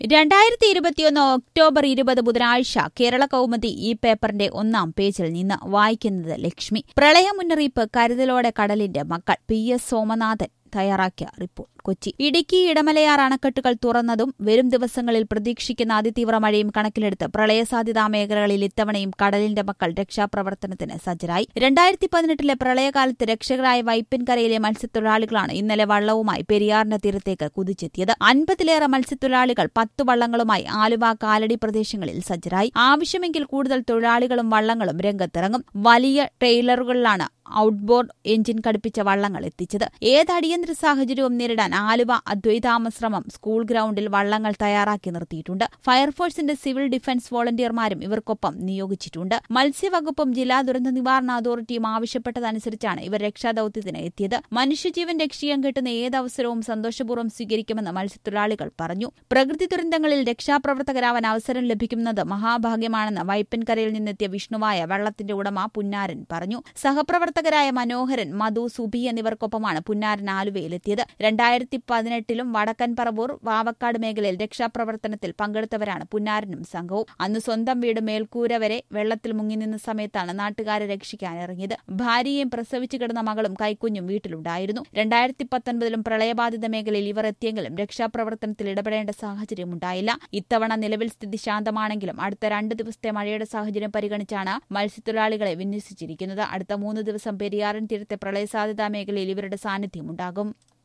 രണ്ടായിരത്തി ഇരുപത്തിയൊന്ന് ഒക്ടോബർ ഇരുപത് ബുധനാഴ്ച കേരള കൗമുദി ഈ പേപ്പറിന്റെ ഒന്നാം പേജിൽ നിന്ന് വായിക്കുന്നത് ലക്ഷ്മി പ്രളയ മുന്നറിയിപ്പ് കരുതലോടെ കടലിന്റെ മക്കൾ പി എസ് സോമനാഥൻ തയ്യാറാക്കിയ റിപ്പോർട്ട് കൊച്ചി ഇടുക്കി ഇടമലയാർ അണക്കെട്ടുകൾ തുറന്നതും വരും ദിവസങ്ങളിൽ പ്രതീക്ഷിക്കുന്ന അതിതീവ്ര മഴയും കണക്കിലെടുത്ത് പ്രളയസാധ്യതാ മേഖലകളിൽ ഇത്തവണയും കടലിന്റെ മക്കൾ രക്ഷാപ്രവർത്തനത്തിന് സജ്ജരായി രണ്ടായിരത്തി പതിനെട്ടിലെ പ്രളയകാലത്ത് രക്ഷകരായ വൈപ്പിൻകരയിലെ മത്സ്യത്തൊഴിലാളികളാണ് ഇന്നലെ വള്ളവുമായി പെരിയാറിന്റെ തീരത്തേക്ക് കുതിച്ചെത്തിയത് അൻപതിലേറെ മത്സ്യത്തൊഴിലാളികൾ പത്തു വള്ളങ്ങളുമായി ആലുവ കാലടി പ്രദേശങ്ങളിൽ സജ്ജരായി ആവശ്യമെങ്കിൽ കൂടുതൽ തൊഴിലാളികളും വള്ളങ്ങളും രംഗത്തിറങ്ങും വലിയ ട്രെയിലറുകളിലാണ് ഔട്ട്ബോർഡ് എഞ്ചിൻ ഘടിപ്പിച്ച വള്ളങ്ങൾ എത്തിച്ചത് ഏത് അടിയന്തര സാഹചര്യവും നേരിടാൻ ആലുവ അദ്വൈതാമശ്രമം സ്കൂൾ ഗ്രൌണ്ടിൽ വള്ളങ്ങൾ തയ്യാറാക്കി നിർത്തിയിട്ടുണ്ട് ഫയർഫോഴ്സിന്റെ സിവിൽ ഡിഫൻസ് വോളണ്ടിയർമാരും ഇവർക്കൊപ്പം നിയോഗിച്ചിട്ടുണ്ട് മത്സ്യവകുപ്പും ജില്ലാ ദുരന്ത നിവാരണ അതോറിറ്റിയും ആവശ്യപ്പെട്ടതനുസരിച്ചാണ് ഇവർ രക്ഷാദൌത്യത്തിന് എത്തിയത് മനുഷ്യജീവൻ രക്ഷിക്കാൻ കിട്ടുന്ന ഏതവസരവും സന്തോഷപൂർവ്വം സ്വീകരിക്കുമെന്ന് മത്സ്യത്തൊഴിലാളികൾ പറഞ്ഞു പ്രകൃതി ദുരന്തങ്ങളിൽ രക്ഷാപ്രവർത്തകരാവാൻ അവസരം ലഭിക്കുന്നത് മഹാഭാഗ്യമാണെന്ന് വൈപ്പൻകരയിൽ നിന്നെത്തിയ വിഷ്ണുവായ വള്ളത്തിന്റെ ഉടമ പുന്നാരൻ പറഞ്ഞു സഹപ്രവർത്തകരായ മനോഹരൻ മധു സുബി എന്നിവർക്കൊപ്പമാണ് പുന്നാരൻ ആലുവയിലെത്തിയത് രണ്ടായിരത്തി പതിനെട്ടിലും വടക്കൻ പറവൂർ വാവക്കാട് മേഖലയിൽ രക്ഷാപ്രവർത്തനത്തിൽ പങ്കെടുത്തവരാണ് പുന്നാരനും സംഘവും അന്ന് സ്വന്തം വീട് മേൽക്കൂര വരെ വെള്ളത്തിൽ മുങ്ങി നിന്ന സമയത്താണ് നാട്ടുകാരെ രക്ഷിക്കാൻ ഇറങ്ങിയത് ഭാര്യയും പ്രസവിച്ചു കിടന്ന മകളും കൈക്കുഞ്ഞും വീട്ടിലുണ്ടായിരുന്നു രണ്ടായിരത്തി പത്തൊൻപതിലും പ്രളയബാധിത മേഖലയിൽ ഇവർ എത്തിയെങ്കിലും രക്ഷാപ്രവർത്തനത്തിൽ ഇടപെടേണ്ട സാഹചര്യമുണ്ടായില്ല ഇത്തവണ നിലവിൽ സ്ഥിതി ശാന്തമാണെങ്കിലും അടുത്ത രണ്ട് ദിവസത്തെ മഴയുടെ സാഹചര്യം പരിഗണിച്ചാണ് മത്സ്യത്തൊഴിലാളികളെ വിന്യസിച്ചിരിക്കുന്നത് അടുത്ത മൂന്ന് ദിവസം പെരിയാറിൻ തീരത്തെ പ്രളയസാധ്യതാ മേഖലയിൽ ഇവരുടെ സാന്നിധ്യമുണ്ടാകും